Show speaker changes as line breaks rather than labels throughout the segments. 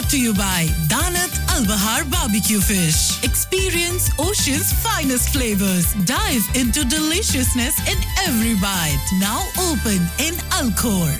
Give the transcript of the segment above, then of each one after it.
to you by Danat Al Bahar Barbecue Fish. Experience Ocean's finest flavors. Dive into deliciousness in every bite. Now open in Alcor.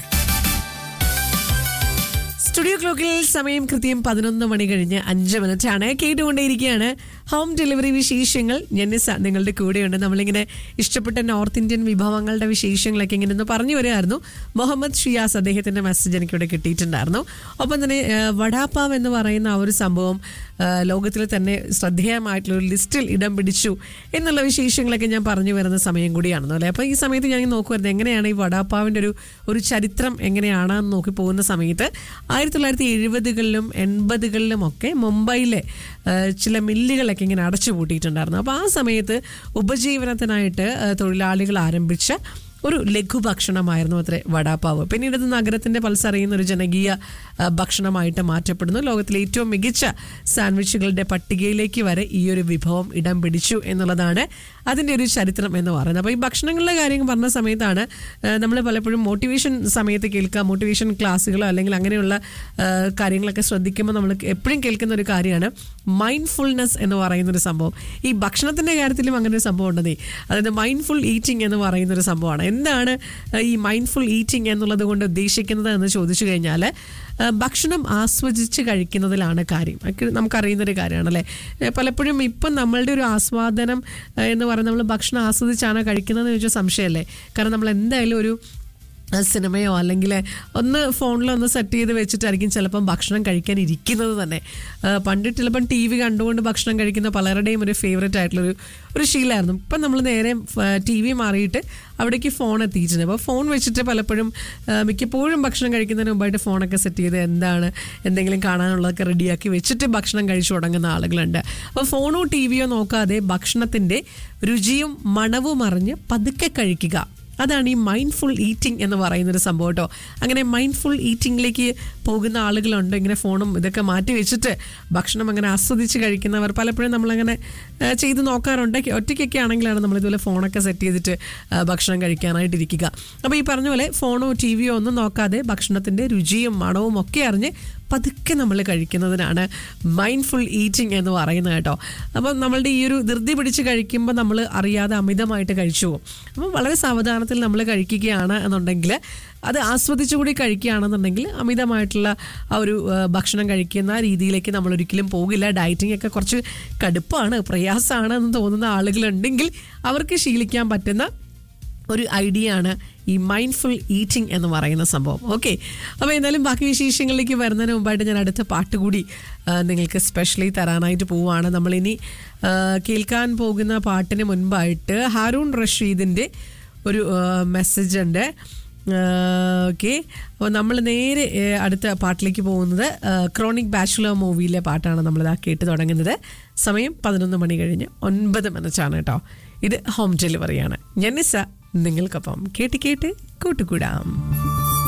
Studio ക്ലോക്കിൽ സമയം കൃത്യം പതിനൊന്ന് മണി കഴിഞ്ഞ് അഞ്ച് minute ആണ് കേട്ടുകൊണ്ടേയിരിക്കുകയാണ് home delivery വിശേഷങ്ങൾ ജെന്നിസ നിങ്ങളുടെ കൂടെയുണ്ട് നമ്മളിങ്ങനെ ഇഷ്ടപ്പെട്ട നോർത്ത് ഇന്ത്യൻ വിഭവങ്ങളുടെ വിശേഷങ്ങളൊക്കെ ഇങ്ങനെ ഒന്ന് പറഞ്ഞു വരികയായിരുന്നു മുഹമ്മദ് ഷിയാസ് അദ്ദേഹത്തിന്റെ മെസ്സേജ് എനിക്കിവിടെ കിട്ടിയിട്ടുണ്ടായിരുന്നു ഒപ്പം തന്നെ ആ, വടാപ്പാവ് എന്ന് പറയുന്ന ആ ഒരു സംഭവം ആ, ലോകത്തിൽ തന്നെ ശ്രദ്ധേയമായിട്ടുള്ള ഒരു ലിസ്റ്റിൽ ഇടം പിടിച്ചു എന്നുള്ള വിശേഷങ്ങളൊക്കെ ഞാൻ പറഞ്ഞു വരുന്ന സമയം കൂടിയാണെന്നോ അല്ലേ അപ്പോൾ ഈ സമയത്ത് ഞാൻ നോക്കുമായിരുന്നു എങ്ങനെയാണ് ഈ വടാപ്പാവിൻ്റെ ഒരു ഒരു ചരിത്രം എങ്ങനെയാണെന്ന് നോക്കി പോകുന്ന സമയത്ത് ആയിരത്തി തൊള്ളായിരത്തി എഴുപതുകളിലും എൺപതുകളിലും ഒക്കെ മുംബൈയിലെ ആ, ചില മില്ലുകളൊക്കെ ഇങ്ങനെ അടച്ചു പൂട്ടിയിട്ടുണ്ടായിരുന്നു അപ്പോൾ ആ സമയത്ത് ഉപജീവനത്തിനായിട്ട് ആ, തൊഴിലാളികൾ ആരംഭിച്ച ഒരു ലഘുഭക്ഷണമായിരുന്നു അത്രേ വടാപ്പാവ് പിന്നീട് ഇത് നഗരത്തിന്റെ പൾസ് അറിയുന്ന ഒരു ജനകീയ ആ, ഭക്ഷണമായിട്ട് മാറ്റപ്പെടുന്നു ലോകത്തിലെ ഏറ്റവും മികച്ച സാൻഡ്വിച്ചുകളുടെ പട്ടികയിലേക്ക് വരെ ഈ ഒരു വിഭവം ഇടം പിടിച്ചു എന്നുള്ളതാണ് അതിൻ്റെ ഒരു ചരിത്രം എന്ന് പറയുന്നത് അപ്പോൾ ഈ ഭക്ഷണങ്ങളുടെ കാര്യം പറഞ്ഞ സമയത്താണ് നമ്മൾ പലപ്പോഴും മോട്ടിവേഷൻ സമയത്ത് കേൾക്കുക മോട്ടിവേഷൻ ക്ലാസ്സുകളോ അല്ലെങ്കിൽ അങ്ങനെയുള്ള ആ, കാര്യങ്ങളൊക്കെ ശ്രദ്ധിക്കുമ്പോൾ നമ്മൾ എപ്പോഴും കേൾക്കുന്ന ഒരു കാര്യമാണ് മൈൻഡ്ഫുൾനെസ് എന്ന് പറയുന്ന ഒരു സംഭവം ഈ ഭക്ഷണത്തിന്റെ കാര്യത്തിലും അങ്ങനെ ഒരു സംഭവം ഉണ്ടെന്നേ അതായത് മൈൻഡ്ഫുൾ ഈറ്റിംഗ് എന്ന് പറയുന്ന ഒരു സംഭവമാണ് എന്താണ് ആ, ഈ മൈൻഡ്ഫുൾ ഈറ്റിംഗ് എന്നുള്ളത് കൊണ്ട് ഉദ്ദേശിക്കുന്നത് എന്ന് ചോദിച്ചു കഴിഞ്ഞാൽ ആ, ഭക്ഷണം ആസ്വദിച്ച് കഴിക്കുന്നതിലാണ് കാര്യം ഒക്കെ നമുക്കറിയുന്നൊരു കാര്യമാണല്ലേ ഏ, പലപ്പോഴും ഇപ്പം നമ്മളുടെ ഒരു ആസ്വാദനം ആ, എന്ന് പറയുന്നത് നമ്മൾ ഭക്ഷണം ആസ്വദിച്ചാണ് കഴിക്കുന്നതെന്ന് ചോദിച്ചാൽ സംശയമല്ലേ കാരണം നമ്മൾ എന്തായാലും ഒരു ആ, സിനിമയോ അല്ലെങ്കിൽ ഒന്ന് ഫോണിൽ ഒന്ന് സെറ്റ് ചെയ്ത് വെച്ചിട്ടായിരിക്കും ചിലപ്പം ഭക്ഷണം കഴിക്കാൻ ഇരിക്കുന്നത് തന്നെ ആ, പണ്ട് ചിലപ്പം ടി വി കണ്ടുകൊണ്ട് ഭക്ഷണം കഴിക്കുന്ന പലരുടെയും ഒരു ഫേവറേറ്റ് ആയിട്ടുള്ളൊരു ഒരു ശീലമായിരുന്നു ഇപ്പം നമ്മൾ നേരെ ടി വി മാറിയിട്ട് അവിടേക്ക് ഫോൺ എത്തിയിട്ടുണ്ട് അപ്പോൾ ഫോൺ വെച്ചിട്ട് പലപ്പോഴും ആ, മിക്കപ്പോഴും ഭക്ഷണം കഴിക്കുന്നതിന് മുമ്പായിട്ട് ഫോണൊക്കെ സെറ്റ് ചെയ്ത് എന്താണ് എന്തെങ്കിലും കാണാനുള്ളതൊക്കെ റെഡിയാക്കി വെച്ചിട്ട് ഭക്ഷണം കഴിച്ചു തുടങ്ങുന്ന ആളുകളുണ്ട് അപ്പോൾ ഫോണോ ടി വിയോ നോക്കാതെ ഭക്ഷണത്തിൻ്റെ രുചിയും മണവും അറിഞ്ഞ് പതുക്കെ കഴിക്കുക അതാണ് ഈ മൈൻഡ്ഫുൾ ഈറ്റിംഗ് എന്ന് പറയുന്ന ഒരു സംഭവം കേട്ടോ അങ്ങനെ മൈൻഡ്ഫുൾ ഈറ്റിംഗിലേക്ക് പോകുന്ന ആളുകളുണ്ട് ഇങ്ങനെ ഫോണും ഇതൊക്കെ മാറ്റി വെച്ചിട്ട് ഭക്ഷണം അങ്ങനെ ആസ്വദിച്ച് കഴിക്കുന്നവർ പലപ്പോഴും നമ്മളങ്ങനെ ആ, ചെയ്ത് നോക്കാറുണ്ട് ഒറ്റയ്ക്കൊക്കെ ആണെങ്കിലാണ് നമ്മൾ ഇതുപോലെ ഫോണൊക്കെ സെറ്റ് ചെയ്തിട്ട് ആ, ഭക്ഷണം കഴിക്കാനായിട്ട് ഇരിക്കുക അപ്പോൾ ഈ പറഞ്ഞ പോലെ ഫോണോ ടി വിയോ ഒന്നും നോക്കാതെ ഭക്ഷണത്തിൻ്റെ രുചിയും മണവും ഒക്കെ അറിഞ്ഞ് പതുക്കെ നമ്മൾ കഴിക്കുന്നതിനാണ് മൈൻഡ്ഫുൾ ഈറ്റിംഗ് എന്ന് പറയുന്നത് കേട്ടോ അപ്പം നമ്മളുടെ ഈ ഒരു ധൃതി പിടിച്ച് കഴിക്കുമ്പോൾ നമ്മൾ അറിയാതെ അമിതമായിട്ട് കഴിച്ചു പോകും അപ്പം വളരെ സാവധാനത്തിൽ നമ്മൾ കഴിക്കുകയാണ് എന്നുണ്ടെങ്കിൽ അത് ആസ്വദിച്ചുകൂടി കഴിക്കുകയാണെന്നുണ്ടെങ്കിൽ അമിതമായിട്ടുള്ള ആ ഒരു ആ, ഭക്ഷണം കഴിക്കുന്ന രീതിയിലേക്ക് നമ്മൾ ഒരിക്കലും പോകില്ല ഡയറ്റിംഗ് ഒക്കെ കുറച്ച് കടുപ്പാണ് പ്രയാസമാണ് എന്ന് തോന്നുന്ന ആളുകളുണ്ടെങ്കിൽ അവർക്ക് ശീലിക്കാൻ പറ്റുന്ന ഒരു ഐഡിയ ആണ് ഈ മൈൻഡ്ഫുൾ ഈറ്റിംഗ് എന്ന് പറയുന്ന സംഭവം ഓക്കെ അപ്പോൾ എന്തായാലും ബാക്കി വിശേഷങ്ങളിലേക്ക് വരുന്നതിന് മുമ്പായിട്ട് ഞാൻ അടുത്ത പാട്ട് കൂടി ആ, നിങ്ങൾക്ക് സ്പെഷ്യലി തരാനായിട്ട് പോവുകയാണ് നമ്മളിനി ആ, കേൾക്കാൻ പോകുന്ന പാട്ടിന് മുൻപായിട്ട് ഹാരൂൺ റഷീദിൻ്റെ ഒരു മെസ്സേജ് ഉണ്ട് ഓക്കെ അപ്പോൾ നമ്മൾ നേരെ ആ, അടുത്ത പാട്ടിലേക്ക് പോകുന്നത് ക്രോണിക് ബാച്ചുലർ മൂവിയിലെ പാട്ടാണ് നമ്മളിതാ കേട്ട് തുടങ്ങുന്നത് സമയം പതിനൊന്ന് മണി കഴിഞ്ഞ് ഒൻപത് മിനിറ്റാണ് കേട്ടോ ഇത് ഹോം ഡെലിവറിയാണ് ഞാൻ നിസ നിങ്ങൾക്കൊപ്പം കേട്ട് കേട്ട് കൂട്ടുകൂടാം